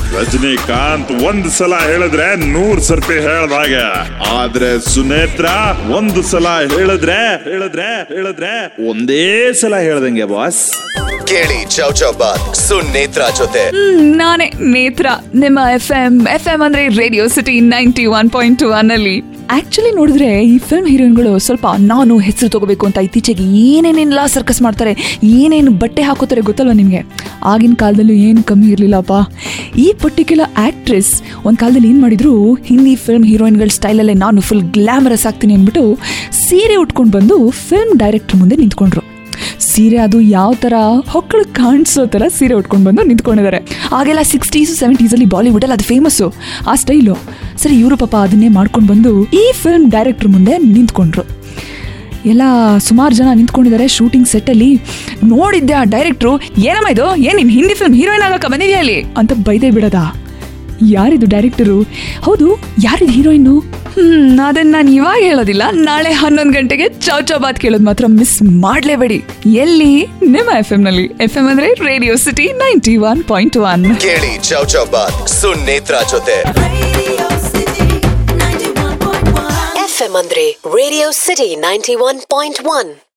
ರಜನಿಕಾಂತ್ ಒಂದ್ ಸಲ ಹೇಳಿದ್ರೆ ನೂರ್ ಸರ್ತಿ ಹೇಳ್ದಾಗೆ ಆದ್ರೆ ಸುನೇತ್ರ ಒಂದು ಸಲ ಹೇಳಿದ್ರೆ ಹೇಳಿದ್ರೆ ಹೇಳಿದ್ರೆ ಒಂದೇ ಸಲ ಹೇಳ್ದಂಗೆ ಬಾಸ್ ಕೇಳಿ ಚೌ ಚೌ ಬಾತ್ ಸುನೇತ್ರ ಜೊತೆ ಹ್ಮ್, ನಾನೇ ನೇತ್ರ ನಿಮ್ಮ ಎಫ್ ಎಂ ಎಫ್ ಎಂ ಅಂದ್ರೆ radio city ninety one point two ಅಲ್ಲಿ ಆಕ್ಚುಲಿ ನೋಡಿದ್ರೆ ಈ ಫಿಲ್ಮ್ ಹೀರೋಯಿನ್ಗಳು ಸ್ವಲ್ಪ ನಾನು ಹೆಸರು ತಗೋಬೇಕು ಅಂತ ಇತ್ತೀಚೆಗೆ ಏನೇನೆಲ್ಲ ಸರ್ಕಸ್ ಮಾಡ್ತಾರೆ ಏನೇನು ಬಟ್ಟೆ ಹಾಕೋತಾರೆ ಗೊತ್ತಲ್ವ ನಿಮಗೆ ಆಗಿನ ಕಾಲದಲ್ಲೂ ಏನು ಕಮ್ಮಿ ಇರಲಿಲ್ಲಪ್ಪ ಈ ಪರ್ಟಿಕ್ಯುಲರ್ ಆಕ್ಟ್ರೆಸ್ ಒಂದು ಕಾಲದಲ್ಲಿ ಏನು ಮಾಡಿದ್ರು ಹಿಂದಿ ಫಿಲ್ಮ್ ಹೀರೋಯಿನ್ಗಳ ಸ್ಟೈಲಲ್ಲೇ ನಾನು ಫುಲ್ ಗ್ಲಾಮರಸ್ ಆಗ್ತೀನಿ ಅಂದ್ಬಿಟ್ಟು ಸೀರೆ ಉಟ್ಕೊಂಡು ಬಂದು ಫಿಲ್ಮ್ ಡೈರೆಕ್ಟರ್ ಮುಂದೆ ನಿಂತ್ಕೊಂಡ್ರು ಸೀರೆ ಅದು ಯಾವ ಥರ ಹೊಕ್ಕಳು ಕಾಣಿಸೋ ಥರ ಸೀರೆ ಉಟ್ಕೊಂಡು ಬಂದು ನಿಂತ್ಕೊಂಡಿದ್ದಾರೆ ಆಗೆಲ್ಲ ಸಿಕ್ಸ್ಟೀಸು ಸೆವೆಂಟೀಸಲ್ಲಿ ಬಾಲಿವುಡಲ್ಲಿ ಅದು ಫೇಮಸ್ಸು ಆ ಸ್ಟೈಲು ಸರಿ ಇವರು ಪಾಪ ಅದನ್ನೇ ಮಾಡ್ಕೊಂಡು ಬಂದು ಈ ಫಿಲ್ಮ್ ಡೈರೆಕ್ಟರ್ ಮುಂದೆ ನಿಂತ್ಕೊಂಡ್ರು ಎಲ್ಲ ಸುಮಾರು ಜನ ನಿಂತ್ಕೊಂಡಿದ್ದಾರೆ ಶೂಟಿಂಗ್ ಸೆಟ್ಟಲ್ಲಿ ನೋಡಿದ್ದೆ ಆ ಡೈರೆಕ್ಟ್ರು ಏನಮ್ಮ ಇದು ಏನು ನಿನ್ನ ಹಿಂದಿ ಫಿಲ್ಮ್ ಹೀರೋಯಿನ್ ಆಗಕ್ಕೆ ಬಂದಿದ್ಯಾ ಅಲ್ಲಿ ಅಂತ ಬೈದೇ ಬಿಡದ ಯಾರಿದು ಡೈರೆಕ್ಟರು ಹೌದು ಯಾರಿದು ಹೀರೋಯಿನ್ನು ಹ್ಮ್ ಅದನ್ನ ನಾನು ಇವಾಗ ಹೇಳೋದಿಲ್ಲ ನಾಳೆ ಹನ್ನೊಂದು ಗಂಟೆಗೆ ಚೌ ಚೌ ಬಾತ್ ಕೇಳೋದು ಮಾತ್ರ ಮಿಸ್ ಮಾಡಲೇಬೇಡಿ ಎಲ್ಲಿ ನಿಮ್ಮ ಎಫ್ ನಲ್ಲಿ ಎಫ್ ಎಂ ಅಂದ್ರೆ radio city ninety one point one ಕೇಳಿ ಚೌ ಚೌ ಬಾತ್ ಸುನೇತ್ರ ಜೊತೆ ಎಫ್ಎಂ ಅಂದ್ರೆ radio city ninety one point one